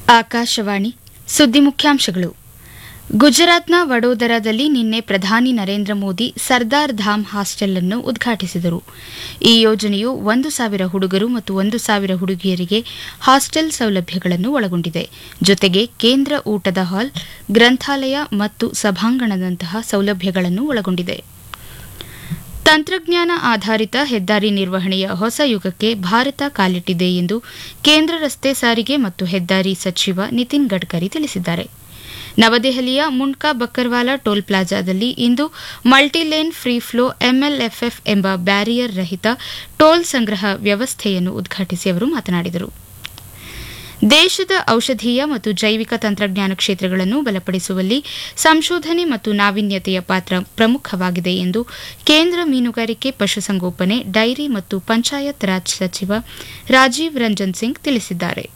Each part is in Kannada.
ಆಕಾಶವಾಣಿ ಸುದ್ದಿ ಮುಖ್ಯಾಂಶಗಳು ಗುಜರಾತ್ನ ವಡೋದರಾದಲ್ಲಿ ನಿನ್ನೆ ಪ್ರಧಾನಿ ನರೇಂದ್ರ ಮೋದಿ ಸರ್ದಾರ್ ಧಾಮ್ ಹಾಸ್ಟೆಲ್ ಅನ್ನು ಉದ್ಘಾಟಿಸಿದರು ಈ ಯೋಜನೆಯು ಒಂದು ಸಾವಿರ ಹುಡುಗರು ಮತ್ತು ಒಂದು ಸಾವಿರ ಹುಡುಗಿಯರಿಗೆ ಹಾಸ್ಟೆಲ್ ಸೌಲಭ್ಯಗಳನ್ನು ಒಳಗೊಂಡಿದೆ ಜೊತೆಗೆ ಕೇಂದ್ರ ಊಟದ ಹಾಲ್ ಗ್ರಂಥಾಲಯ ಮತ್ತು ಸಭಾಂಗಣದಂತಹ ಸೌಲಭ್ಯಗಳನ್ನು ಒಳಗೊಂಡಿದೆ ತಂತ್ರಜ್ಞಾನ ಆಧಾರಿತ ಹೆದ್ದಾರಿ ನಿರ್ವಹಣೆಯ ಹೊಸ ಯುಗಕ್ಕೆ ಭಾರತ ಕಾಲಿಟ್ಟಿದೆ ಎಂದು ಕೇಂದ್ರ ರಸ್ತೆ ಸಾರಿಗೆ ಮತ್ತು ಹೆದ್ದಾರಿ ಸಚಿವ ನಿತಿನ್ ಗಡ್ಕರಿ ತಿಳಿಸಿದ್ದಾರೆ ನವದೆಹಲಿಯ ಮುಂಡ್ಕಾ ಬಕ್ಕರ್ವಾಲಾ ಟೋಲ್ ಪ್ಲಾಜಾದಲ್ಲಿ ಇಂದು ಮಲ್ಟಿಲೇನ್ ಫ್ರೀ ಫ್ಲೋ ಎಂಎಲ್ಎಫ್ಎಫ್ ಎಂಬ ಬ್ಯಾರಿಯರ್ ರಹಿತ ಟೋಲ್ ಸಂಗ್ರಹ ವ್ಯವಸ್ಥೆಯನ್ನು ಉದ್ಘಾಟಿಸಿ ಅವರು ಮಾತನಾಡಿದರು ದೇಶದ ಔಷಧೀಯ ಮತ್ತು ಜೈವಿಕ ತಂತ್ರಜ್ಞಾನ ಕ್ಷೇತ್ರಗಳನ್ನು ಬಲಪಡಿಸುವಲ್ಲಿ ಸಂಶೋಧನೆ ಮತ್ತು ನಾವೀನ್ಯತೆಯ ಪಾತ್ರ ಪ್ರಮುಖವಾಗಿದೆ ಎಂದು ಕೇಂದ್ರ ಮೀನುಗಾರಿಕೆ ಪಶುಸಂಗೋಪನೆ ಡೈರಿ ಮತ್ತು ಪಂಚಾಯತ್ ರಾಜ್ ಸಚಿವ ರಾಜೀವ್ ರಂಜನ್ ಸಿಂಗ್ ತಿಳಿಸಿದ್ದಾರೆ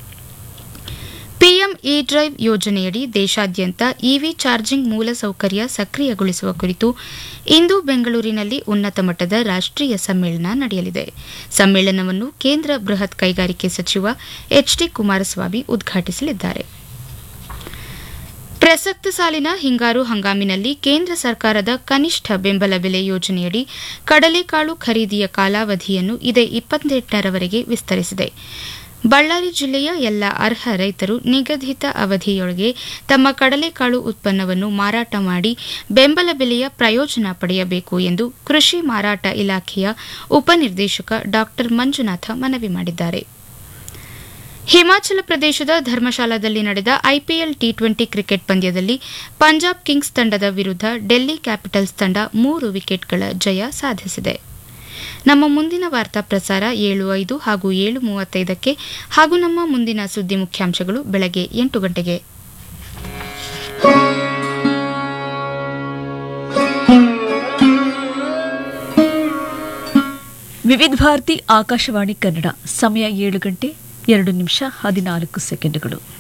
ಪಿಎಂ ಇ ಡ್ರೈವ್ ಯೋಜನೆಯಡಿ ದೇಶಾದ್ಯಂತ ಇವಿ ಚಾರ್ಜಿಂಗ್ ಮೂಲಸೌಕರ್ಯ ಸಕ್ರಿಯಗೊಳಿಸುವ ಕುರಿತು ಇಂದು ಬೆಂಗಳೂರಿನಲ್ಲಿ ಉನ್ನತ ಮಟ್ಟದ ರಾಷ್ಟೀಯ ಸಮ್ಮೇಳನ ನಡೆಯಲಿದೆ ಸಮ್ಮೇಳನವನ್ನು ಕೇಂದ್ರ ಬೃಹತ್ ಕೈಗಾರಿಕೆ ಸಚಿವ ಎಚ್ಡಿ ಕುಮಾರಸ್ವಾಮಿ ಉದ್ಘಾಟಿಸಲಿದ್ದಾರೆ ಪ್ರಸಕ್ತ ಸಾಲಿನ ಹಿಂಗಾರು ಹಂಗಾಮಿನಲ್ಲಿ ಕೇಂದ್ರ ಸರ್ಕಾರದ ಕನಿಷ್ಠ ಬೆಂಬಲ ಬೆಲೆ ಯೋಜನೆಯಡಿ ಕಡಲೆಕಾಳು ಖರೀದಿಯ ಕಾಲಾವಧಿಯನ್ನು ಇದೇ ಇಪ್ಪತ್ತೆಂಟರವರೆಗೆ ವಿಸ್ತರಿಸಿದೆ ಬಳ್ಳಾರಿ ಜಿಲ್ಲೆಯ ಎಲ್ಲ ಅರ್ಹ ರೈತರು ನಿಗದಿತ ಅವಧಿಯೊಳಗೆ ತಮ್ಮ ಕಡಲೆಕಾಳು ಉತ್ಪನ್ನವನ್ನು ಮಾರಾಟ ಮಾಡಿ ಬೆಂಬಲ ಬೆಲೆಯ ಪ್ರಯೋಜನ ಪಡೆಯಬೇಕು ಎಂದು ಕೃಷಿ ಮಾರಾಟ ಇಲಾಖೆಯ ಉಪನಿರ್ದೇಶಕ ಡಾ ಮಂಜುನಾಥ ಮನವಿ ಮಾಡಿದ್ದಾರೆ ಹಿಮಾಚಲ ಪ್ರದೇಶದ ಧರ್ಮಶಾಲಾದಲ್ಲಿ ನಡೆದ ಐಪಿಎಲ್ ಟಿ ಟ್ವೆಂಟಿ ಕ್ರಿಕೆಟ್ ಪಂದ್ಯದಲ್ಲಿ ಪಂಜಾಬ್ ಕಿಂಗ್ಸ್ ತಂಡದ ವಿರುದ್ಧ ಡೆಲ್ಲಿ ಕ್ಯಾಪಿಟಲ್ಸ್ ತಂಡ ಮೂರು ವಿಕೆಟ್ಗಳ ಜಯ ಸಾಧಿಸಿದೆ ನಮ್ಮ ಮುಂದಿನ ವಾರ್ತಾ ಪ್ರಸಾರ ಏಳು ಐದು ಹಾಗೂ ಏಳು ಮೂವತ್ತೈದಕ್ಕೆ ಹಾಗೂ ನಮ್ಮ ಮುಂದಿನ ಸುದ್ದಿ ಮುಖ್ಯಾಂಶಗಳು ಬೆಳಗ್ಗೆ ಎಂಟು ಗಂಟೆಗೆ ವಿವಿಧ ಭಾರತಿ ಆಕಾಶವಾಣಿ ಕನ್ನಡ ಸಮಯ ಏಳು ಗಂಟೆ ಎರಡು ನಿಮಿಷ ಹದಿನಾಲ್ಕು ಸೆಕೆಂಡುಗಳು